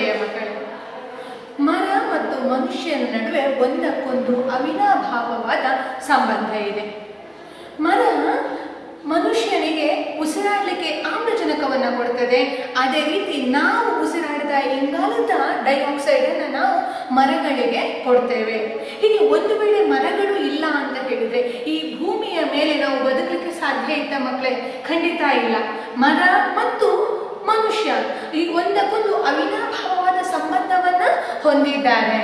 ಹೀಗಿದೆ ಮಕ್ಕಳೇ ಮರ ಮತ್ತು ಮನುಷ್ಯನ ನಡುವೆ ಒಂದಕ್ಕೊಂದು ಅವಿನಾಭಾವವಾದ ಸಂಬಂಧ ಇದೆ ಮರ ಮನುಷ್ಯನಿಗೆ ಉಸಿರಾಡಲಿಕ್ಕೆ ಆಮ್ಲಜನಕವನ್ನು ಕೊಡ್ತದೆ ಅದೇ ರೀತಿ ನಾವು ಉಸಿರಾಡಿದ ಇಂಗಾಲದ ಡೈಆಕ್ಸೈಡ್ ಅನ್ನು ನಾವು ಮರಗಳಿಗೆ ಕೊಡ್ತೇವೆ ಹೀಗೆ ಒಂದು ವೇಳೆ ಮರಗಳು ಇಲ್ಲ ಅಂತ ಹೇಳಿದ್ರೆ ಈ ಭೂಮಿಯ ಮೇಲೆ ನಾವು ಬದುಕಲಿಕ್ಕೆ ಸಾಧ್ಯ ಇತ್ತ ಮಕ್ಕಳೇ ಖಂಡಿತ ಇಲ್ಲ ಮರ ಮತ್ತು ಮನುಷ್ಯ ಈ ಒಂದಕ್ಕೊಂದು ಅವಿನಾಭಾವವಾದ ಸಂಬಂಧವನ್ನ ಹೊಂದಿದ್ದಾರೆ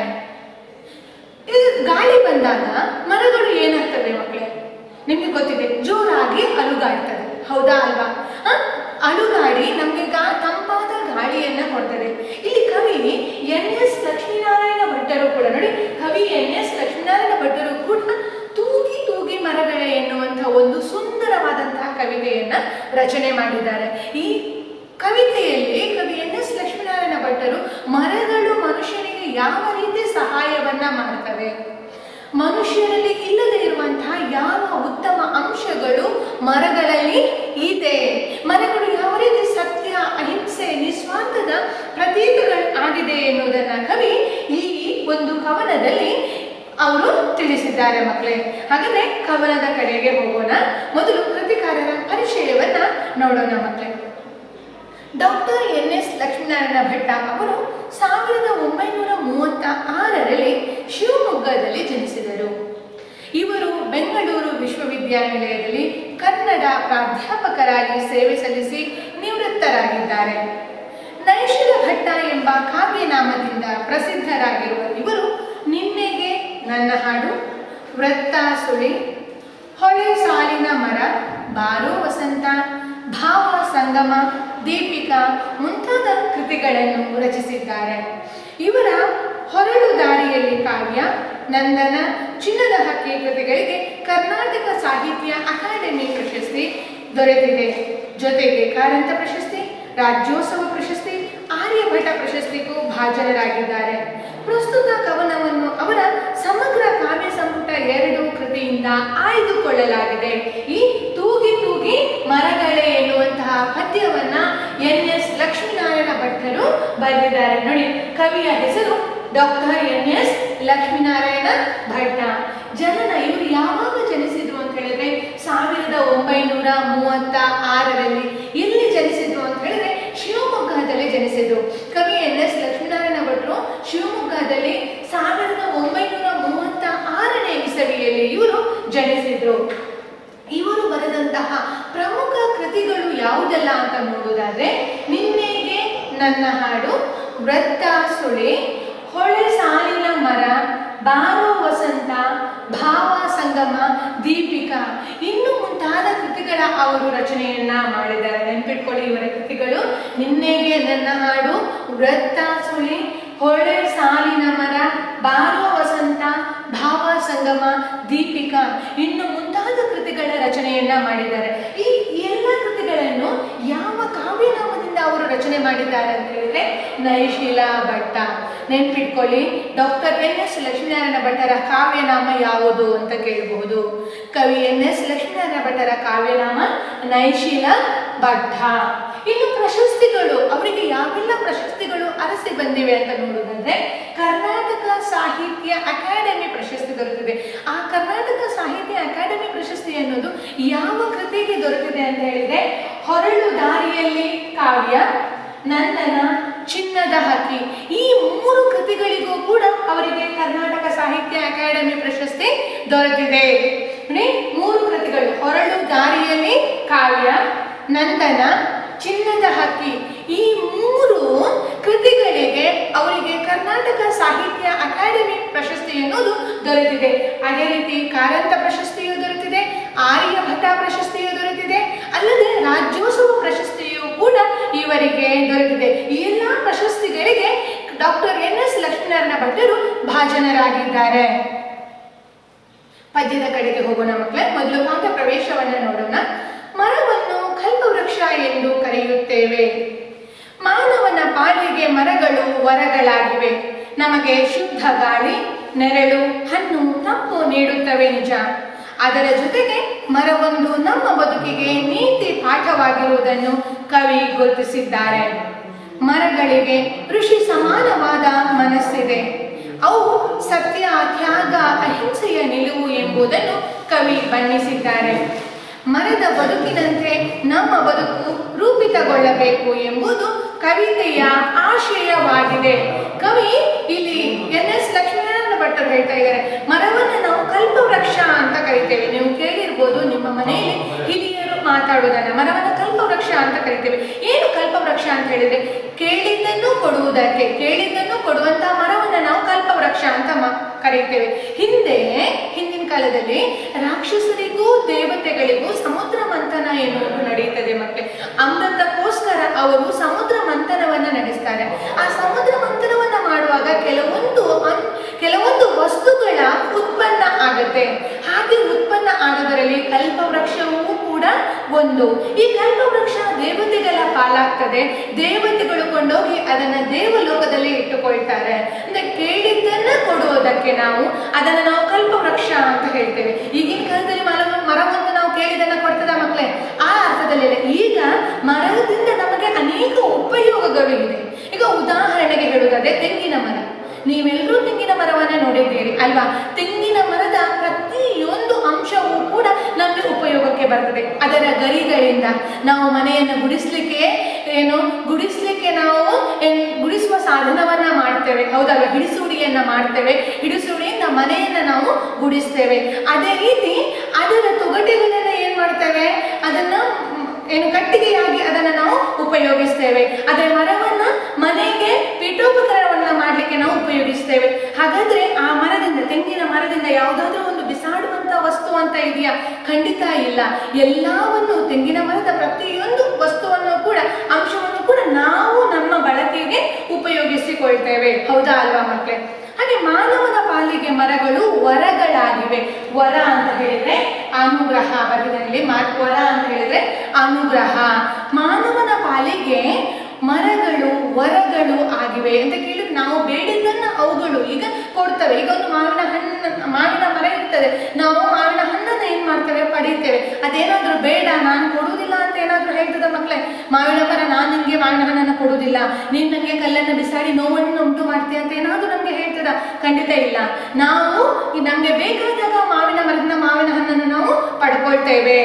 ಇದು ಗಾಳಿ ಬಂದಾಗ ಮರಗಳು ಏನಾಗ್ತವೆ ಮಕ್ಕಳೇ ನಿಮ್ಗೆ ಗೊತ್ತಿದೆ ಜೋರಾಗಿ ಅಲುಗಾಡ್ತದೆ ಹೌದಾ ಅಲ್ವಾ ಹ? ಅಲುಗಾಡಿ ನಮ್ಗೆ ಗಾ ತಂಪಾದ ಗಾಳಿಯನ್ನ ಕೊಡ್ತದೆ ಇಲ್ಲಿ ಕವಿ ಎನ್ ಎಸ್ ಲಕ್ಷ್ಮೀನಾರಾಯಣ ಭಟ್ಟರು ಕೂಡ ನೋಡಿ ಕವಿ ಎನ್ ಎಸ್ ಲಕ್ಷ್ಮೀನಾರಾಯಣ ಭಟ್ಟರು ಕೂಡ ತೂಗಿ ತೂಗಿ ಮರಗಳೇ ಎನ್ನುವಂಥ ಒಂದು ಸುಂದರವಾದಂತಹ ಕವಿತೆಯನ್ನ ರಚನೆ ಮಾಡಿದ್ದಾರೆ ಈ ಕವಿತೆಯಲ್ಲಿ ಕವಿ ಎನ್ ಎಸ್ ಲಕ್ಷ್ಮೀನಾರಾಯಣ ಭಟ್ಟರು ಮರಗಳು ಮನುಷ್ಯನಿಗೆ ಯಾವ ರೀತಿ ಸಹಾಯವನ್ನ ಮಾಡ್ತವೆ ಮನುಷ್ಯರಲ್ಲಿ ಇಲ್ಲದೆ ಇರುವಂತಹ ಯಾವ ಉತ್ತಮ ಅಂಶಗಳು ಮರಗಳಲ್ಲಿ ಇದೆ ಮರಗಳು ಯಾವ ರೀತಿ ಸತ್ಯ ಅಹಿಂಸೆ ನಿಸ್ವಾರ್ಥದ ಪ್ರತೀಕಗಳು ಆಗಿದೆ ಎನ್ನುವುದನ್ನ ಕವಿ ಈ ಒಂದು ಕವನದಲ್ಲಿ ಅವರು ತಿಳಿಸಿದ್ದಾರೆ ಮಕ್ಕಳೇ ಹಾಗಾದ್ರೆ ಕವನದ ಕಡೆಗೆ ಹೋಗೋಣ ಮೊದಲು ಕೃತಿಕಾರರ ಪರಿಚಯವನ್ನ ನೋಡೋಣ ಮಕ್ಕಳೇ doctor N S Lakshminarayana Bhatta ಅವರು ಸಾವಿರದ ಒಂಬೈನೂರ ಮೂವತ್ತ ಆರರಲ್ಲಿ ಶಿವಮೊಗ್ಗದಲ್ಲಿ ಜನಿಸಿದರು ಇವರು ಬೆಂಗಳೂರು ವಿಶ್ವವಿದ್ಯಾನಿಲಯದಲ್ಲಿ ಕನ್ನಡ ಪ್ರಾಧ್ಯಾಪಕರಾಗಿ ಸೇವೆ ಸಲ್ಲಿಸಿ ನಿವೃತ್ತರಾಗಿದ್ದಾರೆ ನೈಷಧ ಭಟ್ಟ ಎಂಬ ಕಾವ್ಯನಾಮದಿಂದ ಪ್ರಸಿದ್ಧರಾಗಿರುವ ಇವರು ನಿನ್ನೆಗೆ ನನ್ನ ಹಾಡು ವೃತ್ತ ಸುಳಿ ಹೊಳೆ ಸಾಲಿನ ಮರ ಬಾರೋ ವಸಂತ ಭಾವ ಸಂಗಮ ದೀಪಿಕಾ ಮುಂತಾದ ಕೃತಿಗಳನ್ನು ರಚಿಸಿದ್ದಾರೆ ಇವರ ಹೊರಳು ದಾರಿಯಲ್ಲಿ ಕಾವ್ಯ ನಂದನ ಚಿನ್ನದ ಹಕ್ಕಿ ಕೃತಿಗಳಿಗೆ ಕರ್ನಾಟಕ ಸಾಹಿತ್ಯ ಅಕಾಡೆಮಿ ಪ್ರಶಸ್ತಿ ದೊರೆತಿದೆ ಜೊತೆಗೆ ಕಾರಂತ ಪ್ರಶಸ್ತಿ ರಾಜ್ಯೋತ್ಸವ ಪ್ರಶಸ್ತಿ ಆರ್ಯಭಟ ಪ್ರಶಸ್ತಿಗೂ ಭಾಜನರಾಗಿದ್ದಾರೆ ಪ್ರಸ್ತುತ ಕವನವನ್ನು ಅವರ ಸಮಗ್ರ ಕಾವ್ಯ ಸಂಪುಟ ಎರಡು ಕೃತಿಯಿಂದ ಆಯ್ದುಕೊಳ್ಳಲಾಗಿದೆ ಈ ತೂಗಿ ತೂಗಿ ಮರಗಳೇ ಎನ್ನುವಂತಹ ಪದ್ಯವನ್ನ ಎನ್ ಎಸ್ ಲಕ್ಷ್ಮೀನಾರಾಯಣ ಭಟ್ಟರು ಬರೆದಿದ್ದಾರೆ ನೋಡಿ ಕವಿಯ ಹೆಸರು doctor N S Lakshminarayana Bhatta ಜನನ ಇವರು ಯಾವಾಗ ಜನಿಸಿದ್ರು ಅಂತ ಹೇಳಿದ್ರೆ ಸಾವಿರದ ಒಂಬೈನೂರ ಮೂವತ್ತ ಆರರಲ್ಲಿ ಎಲ್ಲಿ ಜನಿಸಿದ್ರು ಅಂತ ಹೇಳಿದ್ರೆ ಶಿವಮೊಗ್ಗದಲ್ಲಿ ಜನಿಸಿದ್ರು ಕವಿ ಎನ್ ಎಸ್ ಲಕ್ಷ್ಮೀನಾರಾಯಣ ಭಟ್ರು ಶಿವಮೊಗ್ಗದಲ್ಲಿ ಸಾವಿರದ ಒಂಬೈನೂರ ಮೂವತ್ತ ಆರನೇ ಇಸವಿಯಲ್ಲಿ ಇವರು ಜನಿಸಿದ್ರು ಇವರು ಬರೆದಂತಹ ಪ್ರಮುಖ ಕೃತಿಗಳು ಯಾವುದೆಲ್ಲ ಅಂತ ನೋಡುವುದಾದ್ರೆ ನಿನ್ನೆಗೆ ನನ್ನ ಹಾಡು ವೃತ್ತ ಸುಳಿ ಹೊಳೆ ಸಾಲಿನ ಮರ ಬಾರೋ ವಸಂತ ಭಾವ ಸಂಗಮ ದೀಪಿಕಾ ಇನ್ನು ಮುಂತಾದ ಕೃತಿಗಳ ಅವರು ರಚನೆಯನ್ನ ಮಾಡಿದ್ದಾರೆ ನೆನ್ಪಿಟ್ಕೊಳ್ಳಿ ಇವರ ಕೃತಿಗಳು ನಿನ್ನೆಗೆ ನನ್ನ ಹಾಡು ವೃತ್ತ ಸುಳಿ ಹೊಳೆ ಸಾಲಿನ ಮರ ಬಾರೋ ವಸಂತ ಭಾವ ಸಂಗಮ ದೀಪಿಕಾ ಇನ್ನು ಮುಂತಾದ ಕೃತಿಗಳ ರಚನೆಯನ್ನ ಮಾಡಿದ್ದಾರೆ ಈ ಎಲ್ಲ ಕೃತಿಗಳನ್ನು ಯಾವ ಕಾವ್ಯನಾಮದಿಂದ ಅವರು ರಚನೆ ಮಾಡಿದ್ದಾರೆ ಅಂತ ಹೇಳಿದ್ರೆ ನೈಶಿಲ ಭಟ್ಟ ನೆನ್ಪಿಟ್ಕೊಳ್ಳಿ ಡಾಕ್ಟರ್ ಎನ್ ಎಸ್ ಲಕ್ಷ್ಮೀನಾರಾಯಣ ಭಟ್ಟರ ಕಾವ್ಯನಾಮ ಯಾವುದು ಅಂತ ಕೇಳಬಹುದು ಕವಿ ಎನ್ ಎಸ್ ಲಕ್ಷ್ಮೀನಾರಾಯಣ ಭಟ್ಟರ ಕಾವ್ಯನಾಮ ನೈಶಿಲ ಭಟ್ಟ ಇನ್ನು ಪ್ರಶಸ್ತಿಗಳು ಅವರಿಗೆ ಯಾವೆಲ್ಲ ಪ್ರಶಸ್ತಿಗಳು ಅರಸಿ ಬಂದಿವೆ ಅಂತ ನೋಡುವುದಾದ್ರೆ ಕರ್ನಾಟಕ ಸಾಹಿತ್ಯ ಅಕಾಡೆಮಿ ಪ್ರಶಸ್ತಿ ದೊರೆತಿದೆ ಆ ಕರ್ನಾಟಕ ಸಾಹಿತ್ಯ ಅಕಾಡೆಮಿ ಪ್ರಶಸ್ತಿ ಅನ್ನೋದು ಯಾವ ಕೃತಿಗೆ ದೊರೆತಿದೆ ಅಂತ ಹೇಳಿದ್ರೆ ಹೊರಳು ದಾರಿಯಲ್ಲಿ ಕಾವ್ಯ ನಂದನ ಚಿನ್ನದ ಹಕ್ಕಿ ಈ ಮೂರು ಕೃತಿಗಳಿಗೂ ಕೂಡ ಅವರಿಗೆ ಕರ್ನಾಟಕ ಸಾಹಿತ್ಯ ಅಕಾಡೆಮಿ ಪ್ರಶಸ್ತಿ ದೊರೆತಿದೆ ನೋಡಿ ಮೂರು ಕೃತಿಗಳು ಹೊರಳು ದಾರಿಯಲ್ಲಿ ಕಾವ್ಯ ನಂದನ ಚಿನ್ನದ ಹಕ್ಕಿ ಈ ಮೂರು ಕೃತಿಗಳಿಗೆ ಅವರಿಗೆ ಕರ್ನಾಟಕ ಸಾಹಿತ್ಯ ಅಕಾಡೆಮಿ ಪ್ರಶಸ್ತಿ ಎನ್ನುವುದು ದೊರೆತಿದೆ ಅದೇ ರೀತಿ ಕಾರಂತ ಪ್ರಶಸ್ತಿಯು ದೊರೆತಿದೆ ಆರ್ಯಭಟ ಪ್ರಶಸ್ತಿಯು ದೊರೆತಿದೆ ಅಲ್ಲದೆ ರಾಜ್ಯೋತ್ಸವ ಪ್ರಶಸ್ತಿಯು ಕೂಡ ಇವರಿಗೆ ದೊರೆತಿದೆ ಈ ಎಲ್ಲ ಪ್ರಶಸ್ತಿಗಳಿಗೆ ಡಾಕ್ಟರ್ ಎನ್ ಎಸ್ ಲಕ್ಷ್ಮೀನಾರಾಯಣ ಭಟ್ಟರು ಭಾಜನರಾಗಿದ್ದಾರೆ ಪದ್ಯದ ಕಡೆಗೆ ಹೋಗೋಣ ಮಕ್ಕಳೇ ಮೊದಲು ಪಾಠ ಪ್ರವೇಶವನ್ನ ನೋಡೋಣ ಮರವನ್ನು ಕಲ್ಪವೃಕ್ಷ ಎಂದು ಕರೆಯುತ್ತೇವೆ ಮಾನವನ ಪಾಲಿಗೆ ಮರಗಳು ವರಗಳಾಗಿವೆ ನಮಗೆ ಶುದ್ಧ ಗಾಳಿ ನೆರಳು ಹಣ್ಣು ತಂಪು ನೀಡುತ್ತವೆ ನಿಜ ಅದರ ಜೊತೆಗೆ ಮರವೊಂದು ನಮ್ಮ ಬದುಕಿಗೆ ನೀತಿ ಪಾಠವಾಗಿರುವುದನ್ನು ಕವಿ ಗುರುತಿಸಿದ್ದಾರೆ ಮರಗಳಿಗೆ ಋಷಿ ಸಮಾನವಾದ ಮನಸ್ಸಿದೆ ಅವು ಸತ್ಯ ತ್ಯಾಗ ಅಹಿಂಸೆಯ ನಿಲುವು ಎಂಬುದನ್ನು ಕವಿ ಬಣ್ಣಿಸಿದ್ದಾರೆ ಮರದ ಬದುಕಿನಂತೆ ನಮ್ಮ ಬದುಕು ರೂಪಿತಗೊಳ್ಳಬೇಕು ಎಂಬುದು ಕವಿತೆಯ ಆಶಯವಾಗಿದೆ ಕವಿ ಇಲ್ಲಿ ಎನ್ ಎಸ್ ಲಕ್ಷ್ಮೀನಾರಾಯಣ ಭಟ್ಟರು ಹೇಳ್ತಾ ಇದ್ದಾರೆ ಮರವನ್ನು ನಾವು ಕಲ್ಪವೃಕ್ಷ ಅಂತ ಕರಿತೇವೆ ನೀವು ಕೇಳಿರ್ಬೋದು ನಿಮ್ಮ ಮನೆಯಲ್ಲಿ ಹಿರಿಯರು ಮಾತಾಡುವುದನ್ನ ಮರವನ್ನು ಕಲ್ಪವೃಕ್ಷ ಅಂತ ಕರಿತೇವೆ ಏನು ಕಲ್ಪವೃಕ್ಷ ಅಂತ ಹೇಳಿದ್ರೆ ಕೇಳಿದ್ದನ್ನು ಕೊಡುವುದಕ್ಕೆ ಕೇಳಿದ್ದನ್ನು ಕೊಡುವಂತಹ ಮರವನ್ನು ನಾವು ಕಲ್ಪವೃಕ್ಷ ಅಂತ ಮ- ಕರೀತೇವೆ ಹಿಂದೆ ಹಿಂದಿನ ಕಾಲದಲ್ಲಿ ರಾಕ್ಷಸರಿಗೂ ದೇವತೆಗಳಿಗೂ ಸಮುದ್ರ ಮಂಥನ ಎನ್ನುವುದು ನಡೆಯುತ್ತದೆ ಮಕ್ಕಳೇ ಅಮೃತಕ್ಕೋಸ್ಕರ ಅವರು ಸಮುದ್ರ ಮಂಥನವನ್ನ ನಡೆಸ್ತಾರೆ ಆ ಸಮುದ್ರ ಮಂಥನವನ್ನ ಮಾಡುವಾಗ ಕೆಲವೊಂದು ಅನ್- ಕೆಲವೊಂದು ವಸ್ತುಗಳ ಉತ್ಪನ್ನ ಆಗುತ್ತೆ ಹಾಗೆ ಉತ್ಪನ್ನ ಆಗೋದರಲ್ಲಿ ಕಲ್ಪವೃಕ್ಷವೂ ಕೂಡ ಒಂದು ಈ ಕಲ್ಪವೃಕ್ಷ ದೇವತೆಗಳ ಪಾಲಾಗ್ತದೆ ದೇವತೆಗಳು ಕೊಂಡೋಗಿ ಅದನ್ನ ದೇವಲೋಕದಲ್ಲಿ ಇಟ್ಟುಕೊಳ್ತಾರೆ ಅಂದ್ರೆ ಕೇಳಿದ್ದನ್ನ ಕೊಡುವುದಕ್ಕೆ ನಾವು ಅದನ್ನ ನಾವು ಕಲ್ಪವೃಕ್ಷ ಅಂತ ಹೇಳ್ತೇವೆ ಈಗಿನ ಕಾಲದಲ್ಲಿ ಮರ ಮರವೊಂದು ನಾವು ಕೇಳಿದನ್ನ ಕೊಡ್ತದ ಮಕ್ಕಳೇ ಆ ಅರ್ಥದಲ್ಲಿ ಇಲ್ಲ. ಈಗ ಮರದಿಂದ ನಮಗೆ ಅನೇಕ ಉಪಯೋಗಗಳು ಇದೆ ಈಗ ಉದಾಹರಣೆಗೆ ಹೇಳುವುದಾದ್ರೆ ತೆಂಗಿನ ಮರ ನೀವೆಲ್ಲರೂ ತೆಂಗಿನ ಮರವನ್ನ ನೋಡಿದ್ದೀರಿ ಅಲ್ವಾ ತೆಂಗಿನ ಮರದ ಪ್ರತಿಯೊಂದು ಅಂಶವೂ ಕೂಡ ನಮಗೆ ಉಪಯೋಗಕ್ಕೆ ಬರ್ತದೆ ಅದರ ಗರಿಗಳಿಂದ ನಾವು ಮನೆಯನ್ನು ಗುಡಿಸ್ಲಿಕ್ಕೆ ಏನು ಗುಡಿಸ್ಲಿಕ್ಕೆ ನಾವು ಏನ್ ಗುಡಿಸುವ ಸಾಧನವನ್ನ ಮಾಡ್ತೇವೆ ಹೌದಲ್ವಾ ಹಿಡಿಸುಡಿಯನ್ನ ಮಾಡ್ತೇವೆ ಹಿಡಿಸುಡಿಯಿಂದ ಮನೆಯನ್ನ ನಾವು ಗುಡಿಸ್ತೇವೆ ಅದೇ ರೀತಿ ಅದರ ತೊಗಟೆಗಳನ್ನ ಏನ್ ಮಾಡ್ತೇವೆ ಅದನ್ನ ಮ್, ಏನು ಕಟ್ಟಿಗೆಯಾಗಿ ಅದನ್ನ ನಾವು ಉಪಯೋಗಿಸ್ತೇವೆ ಅದೇ ಮರವನ್ನ ಮನೆಗೆ ಪೀಠೋಪಕರಣವನ್ನ ಮಾಡ್ಲಿಕ್ಕೆ ನಾವು ಉಪಯೋಗಿಸ್ತೇವೆ ಹಾಗಾದ್ರೆ ಆ ಮರದಿಂದ ತೆಂಗಿನ ಮರದಿಂದ ಯಾವುದಾದ್ರೂ ಒಂದು ಬಿಸಾಡುವಂತ ವಸ್ತು ಅಂತ ಇದೆಯಾ ಖಂಡಿತ ಇಲ್ಲ ಎಲ್ಲವನ್ನು ತೆಂಗಿನ ಮರದ ಪ್ರತಿಯೊಂದು ವಸ್ತುವನ್ನು ಕೂಡ ಅಂಶವನ್ನು ಕೂಡ ನಾವು ನಮ್ಮ ಬಳಕೆಗೆ ಉಪಯೋಗಿಸಿಕೊಳ್ತೇವೆ ಹೌದಾ ಅಲ್ವಾ ಮಕ್ಕಳೇ ಹಾಗೆ ಮಾನವನ ಪಾಲಿಗೆ ಮರಗಳು ವರಗಳಾಗಿವೆ ವರ ಅಂತ ಹೇಳಿದ್ರೆ ಅನುಗ್ರಹ ಬರೆದಲ್ಲಿ ವರ ಅಂತ ಹೇಳಿದ್ರೆ ಅನುಗ್ರಹ ಮಾನವನ ಪಾಲಿಗೆ ಮರಗಳು ವರಗಳು ಆಗಿವೆ ಅಂತ ಕೇಳಿದ್ರೆ ನಾವು ಬೇಡಿದ್ದನ್ನ ಅವುಗಳು ಈಗ ಕೊಡ್ತವೆ ಈಗ ಒಂದು ಮಾವಿನ ಹಣ್ಣು ಮಾವಿನ ಮರ ಇರ್ತದೆ ನಾವು ಮಾವಿನ ಹಣ್ಣನ್ನ ಏನ್ ಮಾಡ್ತೇವೆ ಪಡಿತೇವೆ ಅದೇನಾದ್ರೂ ಬೇಡ ನಾನು ಕೊಡುವುದಿಲ್ಲ ಅಂತ ಏನಾದ್ರೂ ಹೇಳ್ತದ ಮಕ್ಕಳೇ ಮಾವಿನ ಮರ ನಾನು ನಿನ್ಗೆ ಮಾವಿನ ಹಣ್ಣನ್ನ ಕೊಡುವುದಿಲ್ಲ ನೀನ್ ನನಗೆ ಕಲ್ಲನ್ನ ಬಿಸಾಡಿ ನೋವನ್ನು ಉಂಟು ಮಾಡ್ತೀಯ ಅಂತ ಏನಾದ್ರೂ ನಮ್ಗೆ ಹೇಳ್ತದ ಖಂಡಿತ ಇಲ್ಲ ನಾವು ಈ ನಮ್ಗೆ ಬೇಕಾದಾಗ ಮಾವಿನ ಮರದಿಂದ ಮಾವಿನ ಹಣ್ಣನ್ನು ನಾವು ಪಡ್ಕೊಳ್ತೇವೆ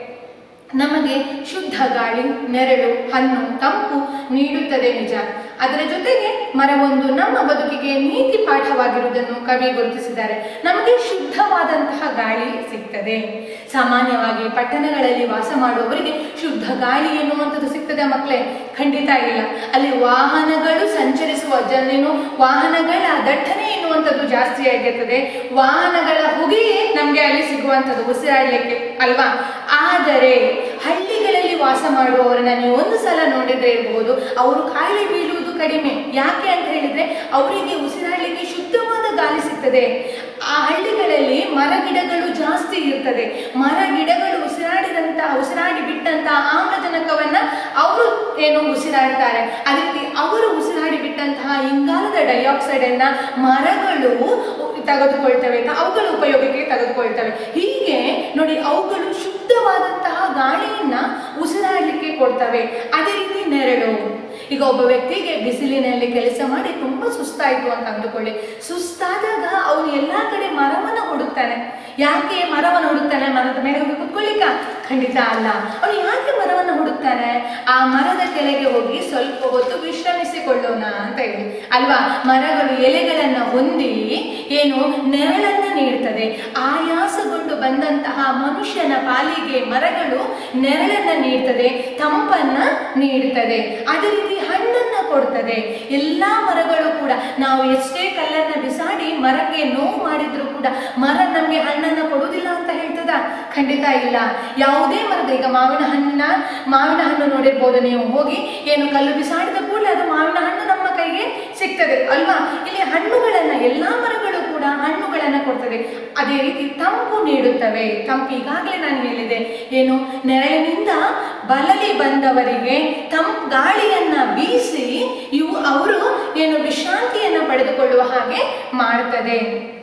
ನಮಗೆ ಶುದ್ಧ ಗಾಳಿ ನೆರಳು ಹಣ್ಣು ತಂಪು ನೀಡುತ್ತದೆ ನಿಜ ಅದರ ಜೊತೆಗೆ ಮರವೊಂದು ನಮ್ಮ ಬದುಕಿಗೆ ನೀತಿ ಪಾಠವಾಗಿರುವುದನ್ನು ಕವಿ ಗುರುತಿಸಿದ್ದಾರೆ ನಮಗೆ ಶುದ್ಧವಾದಂತಹ ಗಾಳಿ ಸಿಗ್ತದೆ ಸಾಮಾನ್ಯವಾಗಿ ಪಟ್ಟಣಗಳಲ್ಲಿ ವಾಸ ಮಾಡುವವರಿಗೆ ಶುದ್ಧ ಗಾಳಿ ಎನ್ನುವಂಥದ್ದು ಸಿಗ್ತದೆ ಮಕ್ಕಳೇ ಖಂಡಿತ ಇಲ್ಲ ಅಲ್ಲಿ ವಾಹನಗಳು ಸಂಚರಿಸುವ ಜನೇನು ವಾಹನಗಳ ದಟ್ಟಣೆ ಎನ್ನುವಂಥದ್ದು ಜಾಸ್ತಿ ಆಗಿರ್ತದೆ ವಾಹನಗಳ ಹೊಗೆಯೇ ನಮಗೆ ಅಲ್ಲಿ ಸಿಗುವಂಥದ್ದು ಉಸಿರಾಡಲಿಕ್ಕೆ ಅಲ್ವಾ ಆದರೆ ಹಳ್ಳಿಗಳಲ್ಲಿ ವಾಸ ಮಾಡುವವರನ್ನ ನೀವು ಒಂದು ಸಲ ನೋಡಿದ್ರೆ ಇರಬಹುದು ಅವರು ಕಾಯಿಲೆ ಬೀಳುವುದು ಕಡಿಮೆ ಯಾಕೆ ಅಂತ ಹೇಳಿದ್ರೆ ಅವರಿಗೆ ಉಸಿರಾಡಲಿಕ್ಕೆ ಶುದ್ಧವಾದ ಗಾಳಿ ಸಿಗ್ತದೆ ಆ ಹಳ್ಳಿಗಳಲ್ಲಿ ಮರ ಗಿಡಗಳು ಜಾಸ್ತಿ ಇರ್ತದೆ ಮರ ಗಿಡಗಳು ಉಸಿರಾಡಿದಂತ ಉಸಿರಾಡಿ ಬಿಟ್ಟಂತ ಆಮ್ಲಜನಕವನ್ನ ಅವರು ಏನು ಉಸಿರಾಡ್ತಾರೆ ಅದೇ ರೀತಿ ಅವರು ಉಸಿರಾಡಿ ಬಿಟ್ಟಂತಹ ಇಂಗಾಲದ ಡೈಆಕ್ಸೈಡ್ ಅನ್ನ ಮರಗಳು ತೆಗೆದುಕೊಳ್ತವೆ ಅವುಗಳ ಉಪಯೋಗಕ್ಕೆ ತೆಗೆದುಕೊಳ್ತವೆ ಹೀಗೆ ನೋಡಿ ಅವುಗಳು ಶುದ್ಧವಾದಂತಹ ಗಾಳಿಯನ್ನ ಉಸಿರಾಡಲಿಕ್ಕೆ ಕೊಡ್ತವೆ ಅದೇ ರೀತಿ ನೆರಳು ಈಗ ಒಬ್ಬ ವ್ಯಕ್ತಿಗೆ ಬಿಸಿಲಿನಲ್ಲಿ ಕೆಲಸ ಮಾಡಿ ತುಂಬಾ ಸುಸ್ತಾಯ್ತು ಅಂತ ಅಂದುಕೊಳ್ಳಿ ಸುಸ್ತಾದಾಗ ಅವನು ಎಲ್ಲಾ ಕಡೆ ಮರವನ್ನ ಹುಡುಕ್ತಾನೆ ಯಾಕೆ ಮರವನ್ನು ಹುಡುಕ್ತಾನೆ ಮರದ ಮೇಲೆ ಹೋಗಿ ಕುತ್ಕೊಳ್ಳಿಕ್ಕ ಖಂಡಿತ ಅಲ್ಲ ಅವನು ಯಾಕೆ ಮರವನ್ನು ಹುಡುಕ್ತಾನೆ ಆ ಮರದ ಕೆಳಗೆ ಹೋಗಿ ಸ್ವಲ್ಪ ಹೊತ್ತು ವಿಶ್ರಮಿಸಿಕೊಳ್ಳೋಣ ಅಂತ ಹೇಳಿ ಅಲ್ವಾ ಮರಗಳು ಎಲೆಗಳನ್ನ ಹೊಂದಿ ಏನು ನೆರಳನ್ನ ನೀಡ್ತದೆ ಆಯಾಸಗೊಂಡು ಬಂದಂತಹ ಮನುಷ್ಯನ ಪಾಲಿಗೆ ಮರಗಳು ನೆರಳನ್ನ ನೀಡ್ತದೆ ತಂಪನ್ನ ನೀಡುತ್ತದೆ ಅದೇ ರೀತಿ ಹಣ್ಣನ್ನ ಕೊಡ್ತದೆ ಎಲ್ಲಾ ಮರಗಳು ಕೂಡ ನಾವು ಎಷ್ಟೇ ಕಲ್ಲನ್ನ ಬಿಸಾಡಿ ಮರಕ್ಕೆ ನೋವು ಮಾಡಿದ್ರು ಕೂಡ ಮರ ನಮ್ಗೆ ಹಣ್ಣನ್ನ ಕೊಡುವುದಿಲ್ಲ ಅಂತ ಹೇಳ್ತದ ಖಂಡಿತ ಇಲ್ಲ ಯಾವುದೇ ಮರದ ಈಗ ಮಾವಿನ ಹಣ್ಣಿನ ಮಾವಿನ ಹಣ್ಣು ನೋಡಿರ್ಬೋದು ನೀವು ಹೋಗಿ ಏನು ಕಲ್ಲು ಬಿಸಾಡಿದ ಕೂಡಲೇ ಅದು ಮಾವಿನ ಹಣ್ಣು ನಮ್ಮ ಕೈಗೆ ಸಿಗ್ತದೆ ಅಲ್ವಾ ಇಲ್ಲಿ ಹಣ್ಣುಗಳನ್ನ ಎಲ್ಲಾ ಮರಗಳು ಕೂಡ ಹಣ್ಣುಗಳನ್ನ ಕೊಡ್ತದೆ ಅದೇ ರೀತಿ ತಂಪು ನೀಡುತ್ತವೆ ತಂಪು ಈಗಾಗಲೇ ನಾನು ಹೇಳಿದೆ ಏನು ನೆರಳಿನಿಂದ ಬಲಲಿ ಬಂದವರಿಗೆ ತಂಪು ಗಾಳಿಯನ್ನ ಬೀಸಿ ಇವು ಅವರು ಏನು ವಿಶ್ರಾಂತಿಯನ್ನ ಪಡೆದುಕೊಳ್ಳುವ ಹಾಗೆ ಮಾಡ್ತದೆ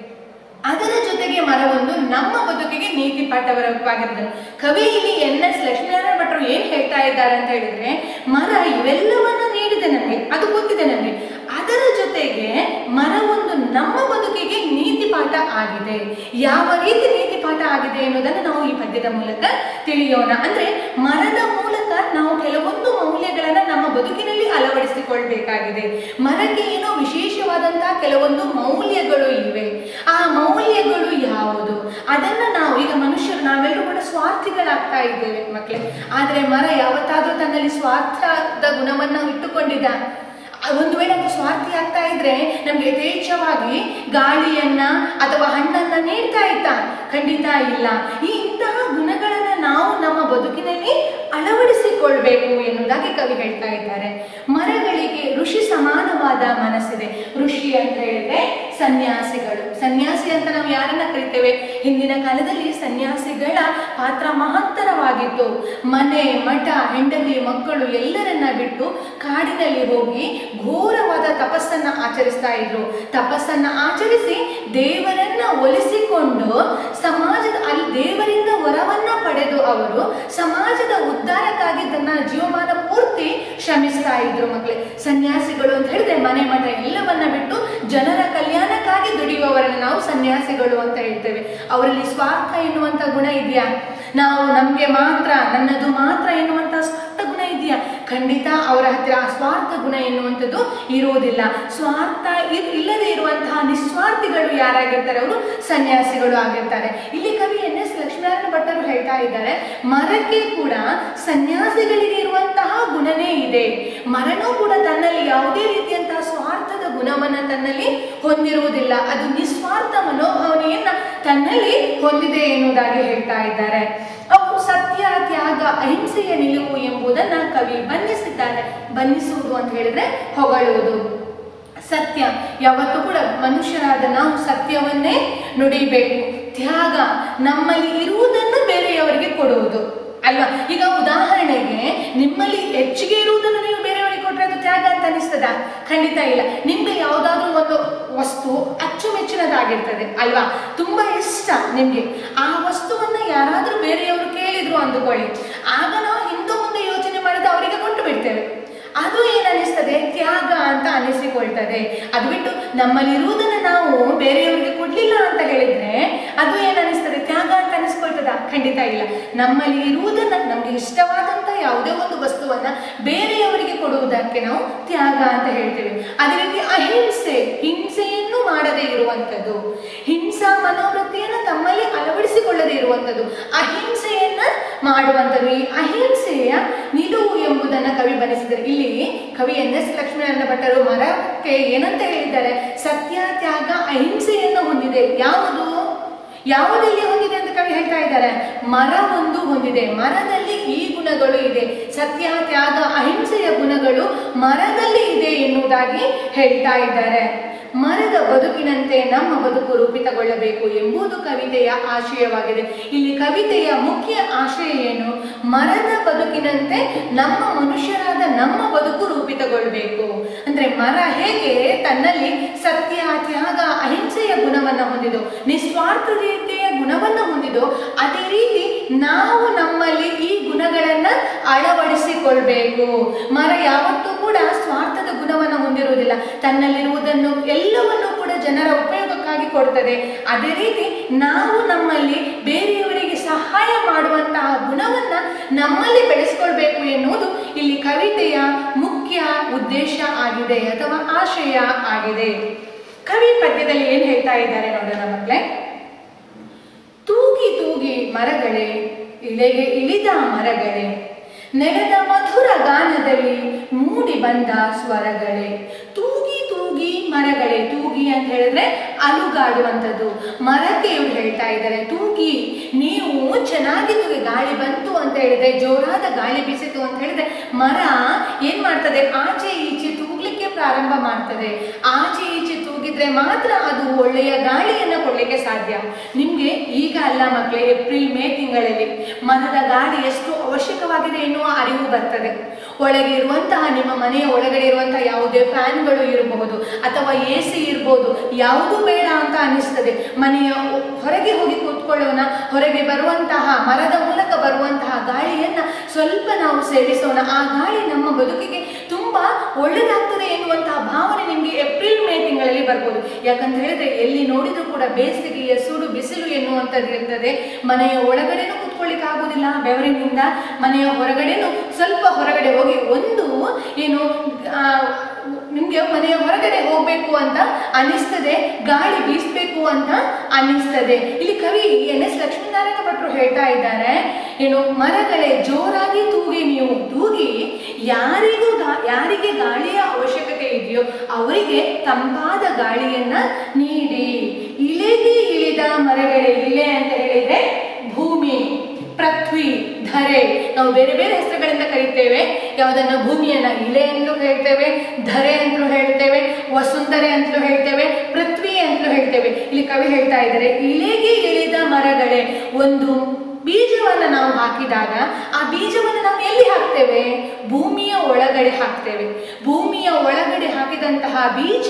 ಅದರ ಜೊತೆಗೆ ಮರವೊಂದು ನಮ್ಮ ಬದುಕಿಗೆ ನೀತಿ ಪಾಠವಾಗಿರ್ತದೆ ಕವಿ ಇಲ್ಲಿ ಎನ್ ಎಸ್ ಲಕ್ಷ್ಮೀನಾರಾಯಣ ಭಟ್ರು ಏನ್ ಹೇಳ್ತಾ ಇದ್ದಾರೆ ಅಂತ ಹೇಳಿದ್ರೆ ಮರ ಇವೆಲ್ಲವನ್ನ ನೀಡಿ ಗೊತ್ತಿದೆ ನಮಗೆ ಅದು ಗೊತ್ತಿದೆ ನಮಗೆ ಅದರ ಜೊತೆಗೆ ಮರ ಒಂದು ನಮ್ಮ ಬದುಕಿಗೆ ನೀತಿ ಪಾಠ ಆಗಿದೆ ಯಾವ ರೀತಿ ನೀತಿ ಪಾಠ ಆಗಿದೆ ಎನ್ನುವುದನ್ನು ನಾವು ಈ ಪದ್ಯದ ಮೂಲಕ ತಿಳಿಯೋಣ ಅಂದ್ರೆ ಮರದ ಮೂಲಕ ನಾವು ಕೆಲವೊಂದು ಮೌಲ್ಯಗಳನ್ನ ನಮ್ಮ ಬದುಕಿನಲ್ಲಿ ಅಳವಡಿಸಿಕೊಳ್ಬೇಕಾಗಿದೆ ಮರಕ್ಕೆ ಏನೋ ವಿಶೇಷವಾದಂತಹ ಕೆಲವೊಂದು ಮೌಲ್ಯಗಳು ಇವೆ ಆ ಮೌಲ್ಯಗಳು ಯಾವುದು ಅದನ್ನ ನಾವು ಈಗ ಮನುಷ್ಯರು ನಾವೆಲ್ಲರೂ ಕೂಡ ಸ್ವಾರ್ಥಿಗಳಾಗ್ತಾ ಇದ್ದೇವೆ ಮಕ್ಕಳೇ ಆದ್ರೆ ಮರ ಯಾವತ್ತಾದ್ರೂ ತನ್ನಲ್ಲಿ ಸ್ವಾರ್ಥದ ಗುಣವನ್ನ ಇಟ್ಟುಕೊಂಡಿದ್ದ ಒಂದು ವೇಳೆ ಅದು ಸ್ವಾರ್ಥಿ ಆಗ್ತಾ ಇದ್ರೆ ನಮ್ಗೆ ಯಥೇಚ್ಛವಾಗಿ ಗಾಳಿಯನ್ನ ಅಥವಾ ಹಣ್ಣನ್ನ ನೀಡ್ತಾ ಇತ್ತ ಖಂಡಿತ ಇಲ್ಲ ಈ ಇಂತಹ ಗುಣಗಳನ್ನ ನಾವು ನಮ್ಮ ಬದುಕಿನಲ್ಲಿ ಅಳವಡಿಸಿಕೊಳ್ಬೇಕು ಎನ್ನುವುದಾಗಿ ಕವಿ ಹೇಳ್ತಾ ಇದ್ದಾರೆ ಮರಗಳಿಗೆ ಋಷಿ ಸಮಾನವಾದ ಮನಸ್ಸಿದೆ ಋಷಿ ಅಂತ ಹೇಳಿದ್ರೆ ಸನ್ಯಾಸಿಗಳು ಸನ್ಯಾಸಿ ಅಂತ ನಾವು ಯಾರನ್ನ ಕರಿತೇವೆ ಹಿಂದಿನ ಕಾಲದಲ್ಲಿ ಸನ್ಯಾಸಿಗಳ ಪಾತ್ರ ಮಹತ್ತರವಾಗಿತ್ತು ಮನೆ ಮಠ ಹೆಂಡತಿ ಮಕ್ಕಳು ಎಲ್ಲರನ್ನ ಬಿಟ್ಟು ಕಾಡಿನಲ್ಲಿ ಹೋಗಿ ಘೋರವಾದ ತಪಸ್ಸನ್ನ ಆಚರಿಸ್ತಾ ಇದ್ರು ತಪಸ್ಸನ್ನ ಆಚರಿಸಿ ದೇವರನ್ನ ಒಲಿಸಿಕೊಂಡು ಸಮಾಜದ ಅಲ್ಲಿ ದೇವರಿಂದ ವರವನ್ನ ಪಡೆದು ಅವರು ಸಮಾಜದ ಉದ್ಧಾರಕ್ಕಾಗಿ ತನ್ನ ಜೀವಮಾನ ಪೂರ್ತಿ ಶ್ರಮಿಸ್ತಾ ಇದ್ರು ಮಕ್ಕಳೇ ಸನ್ಯಾಸಿಗಳು ಅಂತ ಹೇಳಿದ್ರೆ ಮನೆ ಮಠ ಎಲ್ಲವನ್ನ ಬಿಟ್ಟು ಜನರ ಕಲ್ಯಾಣಕ್ಕಾಗಿ ದುಡಿಯುವವರನ್ನ ನಾವು ಸನ್ಯಾಸಿಗಳು ಅಂತ ಹೇಳ್ತೇವೆ ಅವರಲ್ಲಿ ಸ್ವಾರ್ಥ ಎನ್ನುವಂತ ಗುಣ ಇದೆಯಾ ನಾವು ನಮ್ಗೆ ಮಾತ್ರ ನನ್ನದು ಮಾತ್ರ ಎನ್ನುವಂತ ಸ್ವಾರ್ಥ ಗುಣ ಇದೆಯಾ ಖಂಡಿತ ಅವರ ಹತ್ತಿರ ಆ ಸ್ವಾರ್ಥ ಗುಣ ಎನ್ನುವಂಥದ್ದು ಇರುವುದಿಲ್ಲ ಸ್ವಾರ್ಥ ಇರ್- ಇಲ್ಲದೆ ಇರುವಂತಹ ನಿಸ್ವಾರ್ಥಿಗಳು ಯಾರಾಗಿರ್ತಾರೆ ಅವರು ಸನ್ಯಾಸಿಗಳು ಆಗಿರ್ತಾರೆ ಇಲ್ಲಿ ಕವಿ ಎನ್ ಎಸ್ ಲಕ್ಷ್ಮೀನಾರಾಯಣ ಭಟ್ಟರು ಹೇಳ್ತಾ ಇದ್ದಾರೆ ಮರಕ್ಕೆ ಕೂಡ ಸನ್ಯಾಸಿಗಳಿಗೆ ಇರುವಂತಹ ಗುಣನೇ ಇದೆ ಮರನೂ ಕೂಡ ತನ್ನಲ್ಲಿ ಯಾವುದೇ ರೀತಿಯಂತಹ ಸ್ವಾರ್ಥದ ಗುಣವನ್ನ ತನ್ನಲ್ಲಿ ಹೊಂದಿರುವುದಿಲ್ಲ ಅದು ನಿಸ್ವಾರ್ಥ ಮನೋಭಾವನೆಯನ್ನ ತನ್ನಲ್ಲಿ ಹೊಂದಿದೆ ಎನ್ನುವುದಾಗಿ ಹೇಳ್ತಾ ಇದ್ದಾರೆ ಅವು ಸತ್ಯ ತ್ಯಾಗ ಅಹಿಂಸೆಯ ನಿಲುವು ಎಂಬುದನ್ನ ಕವಿ ಬಣ್ಣಿಸಿದ್ದಾರೆ ಬಣ್ಣಿಸುವುದು ಅಂತ ಹೇಳಿದ್ರೆ ಹೊಗಳುವುದು ಸತ್ಯ ಯಾವತ್ತೂ ಕೂಡ ಮನುಷ್ಯರಾದ ನಾವು ಸತ್ಯವನ್ನೇ ನುಡಿಬೇಕು ತ್ಯಾಗ ನಮ್ಮಲ್ಲಿ ಇರುವುದನ್ನು ಬೇರೆಯವರಿಗೆ ಕೊಡುವುದು ಅಲ್ವಾ ಈಗ ಉದಾಹರಣೆಗೆ ನಿಮ್ಮಲ್ಲಿ ಹೆಚ್ಚಿಗೆ ಇರುವುದನ್ನು ನೀವು ಬೇರೆಯವರಿಗೆ ಕೊಟ್ಟರೆ ಅದು ತ್ಯಾಗ ಅಂತ ಅನಿಸ್ತದ ಖಂಡಿತ ಇಲ್ಲ ನಿಮ್ಗೆ ಯಾವುದಾದ್ರೂ ಒಂದು ವಸ್ತು ಅಚ್ಚುಮೆಚ್ಚಿನದಾಗಿರ್ತದೆ ಅಲ್ವಾ ತುಂಬಾ ಇಷ್ಟ ನಿಮ್ಗೆ ಆ ವಸ್ತುವನ್ನ ಯಾರಾದ್ರೂ ಬೇರೆಯವರು ಕೇಳಿದ್ರು ಅಂದುಕೊಳ್ಳಿ ಆಗ ನಾವು ಹಿಂದೆ ಮುಂದೆ ಯೋಚನೆ ಮಾಡಿದ ಅವರಿಗೆ ಕೊಟ್ಟು ಬಿಡ್ತೇವೆ ಅದು ಏನನ್ನಿಸ್ತದೆ ತ್ಯಾಗ ಅಂತ ಅನಿಸಿಕೊಳ್ತದೆ ಅದು ಬಿಟ್ಟು ನಮ್ಮಲ್ಲಿರುವುದನ್ನು ನಾವು ಬೇರೆಯವರಿಗೆ ಕೊಡ್ಲಿಲ್ಲ ಅಂತ ಹೇಳಿದ್ರೆ ಅದು ಏನನ್ನಿಸ್ತದೆ ತ್ಯಾಗ ಅಂತ ಅನಿಸ್ಕೊಳ್ತದ ಖಂಡಿತ ಇಲ್ಲ ನಮ್ಮಲ್ಲಿ ಇರುವುದನ್ನ ನಮ್ಗೆ ಇಷ್ಟವಾದಂತ ಯಾವುದೇ ಒಂದು ವಸ್ತುವನ್ನ ಬೇರೆಯವರಿಗೆ ಕೊಡುವುದಕ್ಕೆ ನಾವು ತ್ಯಾಗ ಅಂತ ಹೇಳ್ತೇವೆ ಅದೇ ರೀತಿ ಅಹಿಂಸೆ ಹಿಂಸೆಯನ್ನು ಮಾಡದೇ ಇರುವಂಥದ್ದು ಹಿಂಸಾ ಮನೋವೃತ್ತಿಯನ್ನು ತಮ್ಮಲ್ಲಿ ಅಳವಡಿಸಿಕೊಳ್ಳದೇ ಇರುವಂಥದ್ದು ಅಹಿಂಸೆಯನ್ನ ಮಾಡುವಂಥದ್ದು ಈ ಅಹಿಂಸೆಯ ನಿಲುವು ಎಂಬುದನ್ನ ಕವಿ ಬರೆಸಿದ್ದಾರೆ ಇಲ್ಲಿ ಕವಿ ಎನ್ ಎಸ್ ಲಕ್ಷ್ಮೀನಾರಾಯಣ ಭಟ್ಟರು ಮರಕ್ಕೆ ಏನಂತ ಹೇಳಿದ್ದಾರೆ ಸತ್ಯ ತ್ಯಾಗ ಅಹಿಂಸೆಯನ್ನು ಹೊಂದಿದೆ ಯಾವುದು ಯಾವುದಲ್ಲಿ ಹೊಂದಿದೆ ಅಂತ ಕವಿ ಹೇಳ್ತಾ ಇದ್ದಾರೆ ಮರ ಒಂದು ಹೊಂದಿದೆ ಮರದಲ್ಲಿ ಈ ಗುಣಗಳು ಇದೆ ಸತ್ಯ ತ್ಯಾಗ ಅಹಿಂಸೆಯ ಗುಣಗಳು ಮರದಲ್ಲಿ ಇದೆ ಎನ್ನುವುದಾಗಿ ಹೇಳ್ತಾ ಇದ್ದಾರೆ ಮರದ ಬದುಕಿನಂತೆ ನಮ್ಮ ಬದುಕು ರೂಪಿತಗೊಳ್ಳಬೇಕು ಎಂಬುದು ಕವಿತೆಯ ಆಶಯವಾಗಿದೆ ಇಲ್ಲಿ ಕವಿತೆಯ ಮುಖ್ಯ ಆಶಯ ಏನು ಮರದ ಬದುಕಿನಂತೆ ನಮ್ಮ ಮನುಷ್ಯರಾದ ನಮ್ಮ ಬದುಕು ರೂಪಿತಗೊಳ್ಳಬೇಕು ಅಂದ್ರೆ ಮರ ಹೇಗೆ ತನ್ನಲ್ಲಿ ಸತ್ಯ ತ್ಯಾಗ ಅಹಿಂಸೆಯ ಗುಣವನ್ನ ಹೊಂದಿದೋ ನಿಸ್ವಾರ್ಥ ರೀತಿಯ ಗುಣವನ್ನ ಹೊಂದಿದೋ ಅದೇ ರೀತಿ ನಾವು ನಮ್ಮಲ್ಲಿ ಈ ಗುಣಗಳನ್ನ ಅಳವಡಿಸಿಕೊಳ್ಬೇಕು ಮರ ಯಾವತ್ತೂ ಕೂಡ ಸ್ವಾರ್ಥದ ಗುಣವನ್ನ ಹೊಂದಿರುವುದಿಲ್ಲ ತನ್ನಲ್ಲಿರುವುದನ್ನು ಎಲ್ಲವನ್ನು ಕೂಡ ಜನರ ಉಪಯೋಗಕ್ಕಾಗಿ ಕೊಡ್ತದೆ ಅದೇ ರೀತಿ ನಾವು ನಮ್ಮಲ್ಲಿ ಬೇರೆಯವರಿಗೆ ಸಹಾಯ ಮಾಡುವಂತಹ ಗುಣವನ್ನ ನಮ್ಮಲ್ಲಿ ಬೆಳೆಸ್ಕೊಳ್ಬೇಕು ಎನ್ನುವುದು ಇಲ್ಲಿ ಕವಿತೆಯ ಮುಖ್ಯ ಉದ್ದೇಶ ಆಗಿದೆ ಅಥವಾ ಆಶಯ ಆಗಿದೆ ಕವಿ ಪದ್ಯದಲ್ಲಿ ಏನ್ ಹೇಳ್ತಾ ಇದ್ದಾರೆ ನೋಡೋಣ ಮಕ್ಕಳೇ ತೂಗಿ ತೂಗಿ ಮರಗಳೇ ಇಳೆಗೆ ಇಳಿದ ಮರಗಳೇ ನೆಲದ ಮಧುರ ಗಾನದಲ್ಲಿ ಮೂಡಿ ಬಂದ ಸ್ವರಗಳೇ ತೂಗಿ ತೂಗಿ ಮರಗಳೇ ತೂಗಿ ಅಂತ ಹೇಳಿದ್ರೆ ಅಲುಗಾಡುವಂಥದ್ದು ಮರಕ್ಕೆ ಇವ್ರು ಹೇಳ್ತಾ ಇದ್ದಾರೆ ತೂಗಿ ನೀವು ಚೆನ್ನಾಗಿ ತೂಗಿ ಗಾಳಿ ಬಂತು ಅಂತ ಹೇಳಿದ್ರೆ ಜೋರಾದ ಗಾಳಿ ಬೀಸಿತು ಅಂತ ಹೇಳಿದ್ರೆ ಮರ ಏನ್ ಮಾಡ್ತದೆ ಆಚೆ ಈಚೆ ತೂಗ್ಲಿಕ್ಕೆ ಪ್ರಾರಂಭ ಮಾಡ್ತದೆ ಆಚೆ ಈಚೆ ತೂಗಿದ್ರೆ ಮಾತ್ರ ಅದು ಒಳ್ಳೆಯ ಗಾಳಿಯನ್ನ ಕೊಡ್ಲಿಕ್ಕೆ ಸಾಧ್ಯ ನಿಮ್ಗೆ ಈಗ ಅಲ್ಲ ಮಕ್ಕಳೇ ಏಪ್ರಿಲ್ ಮೇ ತಿಂಗಳಲ್ಲಿ ಮರದ ಗಾಳಿ ಎಷ್ಟು ಅವಶ್ಯಕವಾಗಿದೆ ಎನ್ನುವ ಅರಿವು ಬರ್ತದೆ ಒಳಗೆ ಇರುವಂತಹ ನಿಮ್ಮ ಮನೆಯ ಒಳಗಡೆ ಇರುವಂತಹ ಯಾವುದೇ ಫ್ಯಾನ್ಗಳು ಇರಬಹುದು ಅಥವಾ ಎ ಸಿ ಇರ್ಬೋದು ಯಾವುದು ಬೇಡ ಅಂತ ಅನಿಸ್ತದೆ ಮನೆಯ ಹೊರಗೆ ಹೋಗಿ ಕೂತ್ಕೊಳ್ಳೋಣ ಹೊರಗೆ ಬರುವಂತಹ ಮರದ ಮೂಲಕ ಬರುವಂತಹ ಗಾಳಿಯನ್ನ ಸ್ವಲ್ಪ ನಾವು ಸೇವಿಸೋಣ ಆ ಗಾಳಿ ನಮ್ಮ ಬದುಕಿಗೆ ತುಂಬ ತುಂಬಾ ಒಳ್ಳೆದಾಗ್ತದೆ ಎನ್ನುವಂತಹ ಭಾವನೆ ನಿಮಗೆ ಏಪ್ರಿಲ್ ಮೇ ತಿಂಗಳಲ್ಲಿ ಬರ್ಬೋದು ಯಾಕಂತ ಹೇಳಿದ್ರೆ ಎಲ್ಲಿ ನೋಡಿದ್ರು ಕೂಡ ಬೇಸಿಗೆಯ ಸುಡು ಬಿಸಿಲು ಎನ್ನುವಂಥದ್ದು ಇರ್ತದೆ ಮನೆಯ ಒಳಗಡೆನೂ ಕುತ್ಕೊಳ್ಳಿಕ್ಕೆ ಆಗುದಿಲ್ಲ ಬೆವರಿನಿಂದ ಮನೆಯ ಹೊರಗಡೆನೂ ಸ್ವಲ್ಪ ಹೊರಗಡೆ ಹೋಗಿ ಒಂದು ಏನು ಆ, ನಿಮ್ಗೆ ಮನೆಯ ಹೊರಗಡೆ ಹೋಗ್ಬೇಕು ಅಂತ ಅನಿಸ್ತದೆ ಗಾಳಿ ಬೀಸ್ಬೇಕು ಅಂತ ಅನಿಸ್ತದೆ ಇಲ್ಲಿ ಕವಿ ಎನ್ ಎಸ್ ಲಕ್ಷ್ಮೀನಾರಾಯಣ ಭಟ್ರು ಹೇಳ್ತಾ ಇದ್ದಾರೆ ಏನು ಮರಗಳೇ ಜೋರಾಗಿ ತೂಗಿ ನೀವು ತೂಗಿ ಯಾರಿಗೂ ಗಾ- ಯಾರಿಗೆ ಗಾಳಿಯ ಅವಶ್ಯಕತೆ ಇದೆಯೋ ಅವರಿಗೆ ತಂಪಾದ ಗಾಳಿಯನ್ನ ನೀಡಿ ಇಲೆಗೆ ಇಳಿದ ಮರಗಳೇ ಇಲೆ ಅಂತ ಹೇಳಿದ್ರೆ ಭೂಮಿ ಪೃಥ್ವಿ ಧರೆ ನಾವು ಬೇರೆ ಬೇರೆ ಹೆಸರುಗಳಿಂದ ಕರಿತೇವೆ ಯಾವುದನ್ನ ಭೂಮಿಯನ್ನ ಇಲೆ ಅಂತಲೂ ಹೇಳ್ತೇವೆ ಧರೆ ಅಂತಲೂ ಹೇಳ್ತೇವೆ ವಸುಂಧರೆ ಅಂತಲೂ ಹೇಳ್ತೇವೆ ಪೃಥ್ವಿ ಅಂತಲೂ ಹೇಳ್ತೇವೆ ಇಲ್ಲಿ ಕವಿ ಹೇಳ್ತಾ ಇದ್ದಾರೆ ಇಲೆಗೆ ಇಳಿದ ಮರಗಳೇ ಒಂದು ಬೀಜವನ್ನ ನಾವು ಹಾಕಿದಾಗ ಆ ಬೀಜವನ್ನು ನಾವು ಎಲ್ಲಿ ಹಾಕ್ತೇವೆ ಭೂಮಿಯ ಒಳಗಡೆ ಹಾಕ್ತೇವೆ ಭೂಮಿಯ ಒಳಗಡೆ ಹಾಕಿದಂತಹ ಬೀಜ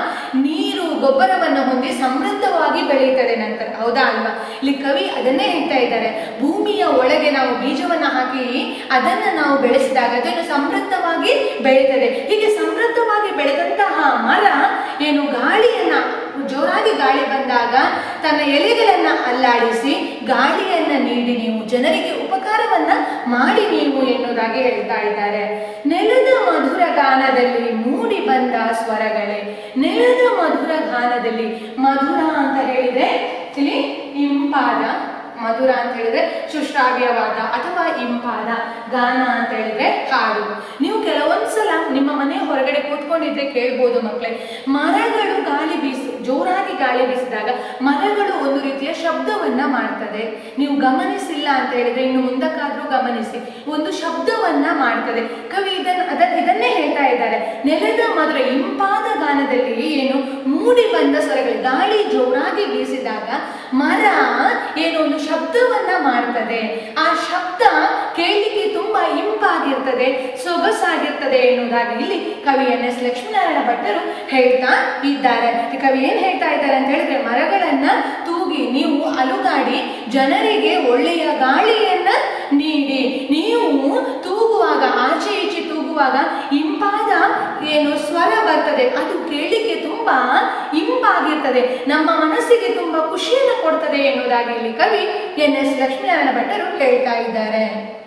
ನೀರು ಗೊಬ್ಬರವನ್ನು ಹೊಂದಿ ಸಮೃದ್ಧವಾಗಿ ಬೆಳೆಯುತ್ತದೆ ನಂತರ ಹೌದಾ ಅಲ್ವಾ ಇಲ್ಲಿ ಕವಿ ಅದನ್ನೇ ಹೇಳ್ತಾ ಇದ್ದಾರೆ ಭೂಮಿಯ ಒಳಗೆ ನಾವು ಬೀಜವನ್ನ ಹಾಕಿ ಅದನ್ನ ನಾವು ಬೆಳೆಸಿದಾಗ ಅದನ್ನು ಸಮೃದ್ಧವಾಗಿ ಬೆಳೀತದೆ ಹೀಗೆ ಸಮೃದ್ಧವಾಗಿ ಬೆಳೆದಂತಹ ಮರ ಏನು ಗಾಳಿಯನ್ನ ಜೋರಾಗಿ ಗಾಳಿ ಬಂದಾಗ ತನ್ನ ಎಲೆಗಳನ್ನ ಅಲ್ಲಾಡಿಸಿ ಗಾಳಿಯನ್ನ ನೀಡಿ ನೀವು ಜನರಿಗೆ ಉಪಕಾರವನ್ನ ಮಾಡಿ ನೀವು ಎನ್ನುವುದಾಗಿ ಹೇಳ್ತಾ ಇದ್ದಾರೆ ನೆಲದ ಮಧುರ ಗಾನದಲ್ಲಿ ಮೂಡಿ ಬಂದ ಸ್ವರಗಳೇ ನೆಲದ ಮಧುರ ಗಾನದಲ್ಲಿ ಮಧುರ ಅಂತ ಹೇಳಿದ್ರೆ ಇಲ್ಲಿ ಇಂಪಾದ ಮಧುರ ಅಂತ ಹೇಳಿದ್ರೆ ಸುಶ್ರಾವ್ಯವಾದ ಅಥವಾ ಇಂಪಾದ ಗಾನ ಅಂತ ಹೇಳಿದ್ರೆ ಹಾಡು ನೀವು ಕೆಲವೊಂದ್ಸಲ ನಿಮ್ಮ ಮನೆ ಹೊರಗಡೆ ಕೂತ್ಕೊಂಡಿದ್ರೆ ಕೇಳ್ಬೋದು ಮಕ್ಕಳೇ ಮರಗಳು ಗಾಳಿ ಬೀಸಿ ಜೋರಾಗಿ ಗಾಳಿ ಬೀಸಿದಾಗ ಮರಗಳು ಒಂದು ರೀತಿಯ ಶಬ್ದವನ್ನ ಮಾಡ್ತದೆ ನೀವು ಗಮನಿಸಿಲ್ಲ ಅಂತ ಹೇಳಿದ್ರೆ ಇನ್ನು ಮುಂದಕ್ಕಾದ್ರೂ ಗಮನಿಸಿ ಒಂದು ಶಬ್ದವನ್ನ ಮಾಡ್ತದೆ ಕವಿ ಇದನ್ನ ಅದ ಇದನ್ನೇ ಹೇಳ್ತಾ ಇದ್ದಾರೆ ನೆಲದ ಮಧುರ ಇಂಪಾದ ಗಾನದಲ್ಲಿ ಏನು ಮೂಡಿ ಬಂದ ಸ್ವರಗಳು ಗಾಳಿ ಜೋರಾಗಿ ಬೀಸಿದಾಗ ಮರ ಏನು ಒಂದು ಶಬ್ದವನ್ನ ಮಾಡ್ತದೆ ಆ ಶಬ್ದ ಕೇಳಲಿಕ್ಕೆ ತುಂಬಾ ಇಂಪಾಗಿರ್ತದೆ ಸೊಗಸಾಗಿರ್ತದೆ ಎನ್ನುವುದಾಗಿ ಇಲ್ಲಿ ಕವಿ ಎನ್ ಎಸ್ ಲಕ್ಷ್ಮೀನಾರಾಯಣ ಭಟ್ಟರು ಹೇಳ್ತಾ ಇದ್ದಾರೆ ಈ ಕವಿ ಏನ್ ಹೇಳ್ತಾ ಇದ್ದಾರೆ ಅಂತ ಹೇಳಿದ್ರೆ ಮರಗಳನ್ನ ತೂಗಿ ನೀವು ಅಲುಗಾಡಿ ಜನರಿಗೆ ಒಳ್ಳೆಯ ಗಾಳಿಯನ್ನ ನೀಡಿ ನೀವು ತೂಗುವಾಗ ಆಚೆ ಈಚೆ ತೂಗುವಾಗ ಇಂಪಾದ ಏನು ಸ್ವರ ಬರ್ತದೆ ಅದು ಕೇಳಲಿಕ್ಕೆ ತುಂಬಾ ಇಂಪಾಗಿರ್ತದೆ ನಮ್ಮ ಮನಸ್ಸಿಗೆ ತುಂಬಾ ಖುಷಿಯನ್ನು ಕೊಡ್ತದೆ ಎನ್ನುವುದಾಗಿ ಇಲ್ಲಿ ಕವಿ ಎನ್ ಎಸ್ ಲಕ್ಷ್ಮೀನಾರಾಯಣ ಭಟ್ಟರು ಹೇಳ್ತಾ ಇದ್ದಾರೆ